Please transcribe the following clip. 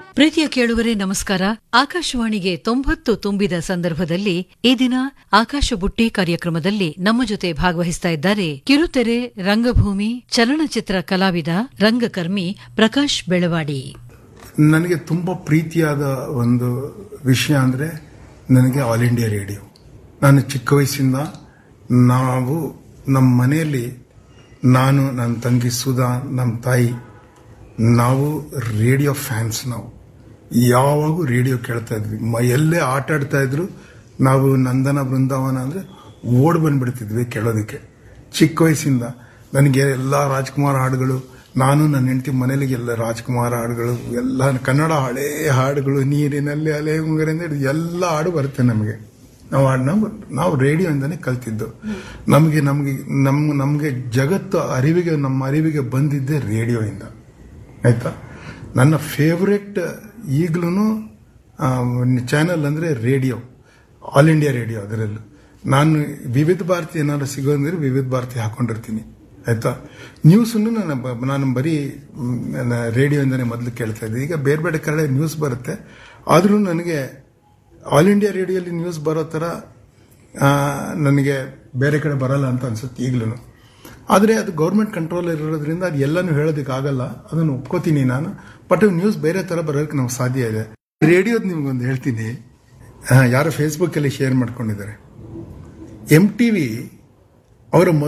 ಪ್ರೀತಿಯ ಕೇಳುವರೆ ನಮಸ್ಕಾರ ಆಕಾಶವಾಣಿಗೆ ತೊಂಬತ್ತು ತುಂಬಿದ ಸಂದರ್ಭದಲ್ಲಿ ಈ ದಿನ ಆಕಾಶ ಬುಟ್ಟಿ ಕಾರ್ಯಕ್ರಮದಲ್ಲಿ ನಮ್ಮ ಜೊತೆ ಭಾಗವಹಿಸ್ತಾ ಇದ್ದಾರೆ ಕಿರುತೆರೆ ರಂಗಭೂಮಿ ಚಲನಚಿತ್ರ ಕಲಾವಿದ ರಂಗಕರ್ಮಿ ಪ್ರಕಾಶ್ ಬೆಳವಾಡಿ ನನಗೆ ತುಂಬ ಪ್ರೀತಿಯಾದ ಒಂದು ವಿಷಯ ಅಂದರೆ ನನಗೆ ಆಲ್ ಇಂಡಿಯಾ ರೇಡಿಯೋ ನಾನು ಚಿಕ್ಕ ವಯಸ್ಸಿಂದ ನಾವು ನಮ್ಮ ಮನೆಯಲ್ಲಿ ನಾನು ನನ್ನ ತಂಗಿ ಸುಧಾ ನಮ್ಮ ತಾಯಿ ನಾವು ರೇಡಿಯೋ ಫ್ಯಾನ್ಸ್ ನಾವು ಯಾವಾಗೂ ರೇಡಿಯೋ ಕೇಳ್ತಾ ಇದ್ವಿ ಮ ಎಲ್ಲೇ ಆಟ ಆಡ್ತಾ ಇದ್ರು ನಾವು ನಂದನ ಬೃಂದಾವನ ಅಂದರೆ ಓಡ್ ಬಂದ್ಬಿಡ್ತಿದ್ವಿ ಕೇಳೋದಕ್ಕೆ ಚಿಕ್ಕ ವಯಸ್ಸಿಂದ ನನಗೆ ಎಲ್ಲ ರಾಜ್ಕುಮಾರ್ ಹಾಡುಗಳು ನಾನು ನನ್ನ ಹೆಂಡತಿ ಮನೇಲಿ ಎಲ್ಲ ರಾಜ್ಕುಮಾರ್ ಹಾಡುಗಳು ಎಲ್ಲ ಕನ್ನಡ ಹಳೇ ಹಾಡುಗಳು ನೀರಿನಲ್ಲಿ ಅಲೆ ಮುಂಗರಿಂದ ಹಿಡ್ದು ಎಲ್ಲ ಹಾಡು ಬರುತ್ತೆ ನಮಗೆ ನಾವು ಹಾಡನ್ನ ನಾವು ರೇಡಿಯೋಯಿಂದನೇ ಕಲ್ತಿದ್ದು ನಮಗೆ ನಮಗೆ ನಮ್ಮ ನಮಗೆ ಜಗತ್ತು ಅರಿವಿಗೆ ನಮ್ಮ ಅರಿವಿಗೆ ಬಂದಿದ್ದೇ ರೇಡಿಯೋಯಿಂದ ಆಯ್ತಾ ನನ್ನ ಫೇವ್ರೆಟ್ ಈಗಲೂ ಚಾನಲ್ ಅಂದರೆ ರೇಡಿಯೋ ಆಲ್ ಇಂಡಿಯಾ ರೇಡಿಯೋ ಅದರಲ್ಲೂ ನಾನು ವಿವಿಧ ಭಾರತಿ ಏನಾದ್ರು ಸಿಗೋಂದ್ರೆ ವಿವಿಧ ಭಾರತಿ ಹಾಕೊಂಡಿರ್ತೀನಿ ಆಯ್ತಾ ನ್ಯೂಸನ್ನು ನಾನು ಬ- ನಾನು ಬರೀ ಮ್, ನನ್ನ ರೇಡಿಯೋಯಿಂದನೇ ಮೊದಲು ಕೇಳ್ತಾ ಇದ್ದೆ ಈಗ ಬೇರೆ ಬೇರೆ ಕಡೆ ನ್ಯೂಸ್ ಬರುತ್ತೆ ಆದರೂ ನನಗೆ ಆಲ್ ಇಂಡಿಯಾ ರೇಡಿಯೋಲಿ ನ್ಯೂಸ್ ಬರೋ ಥರ ಆ, ನನಗೆ ಬೇರೆ ಕಡೆ ಬರಲ್ಲ ಅಂತ ಅನ್ಸುತ್ತೆ ಈಗಲೂ ಆದರೆ ಅದು ಗೌರ್ಮೆಂಟ್ ಕಂಟ್ರೋಲ್ ಇರೋದ್ರಿಂದ ಅದು ಎಲ್ಲನೂ ಹೇಳೋದಕ್ಕಾಗಲ್ಲ ಅದನ್ನು ಒಪ್ಕೋತೀನಿ ನಾನು ಬಟ್ ನ್ಯೂಸ್ ಬೇರೆ ಥರ ಬರೋದಕ್ಕೆ ನಮ್ಗೆ ಸಾಧ್ಯ ಇದೆ ರೇಡಿಯೋದು ನಿಮ್ಗೊಂದು ಹೇಳ್ತೀನಿ ಆ, ಯಾರೋ ಫೇಸ್ಬುಕ್ಕಲ್ಲಿ ಶೇರ್ ಮಾಡ್ಕೊಂಡಿದ್ದಾರೆ ಎಮ್ ಟಿ ವಿ ಅವರ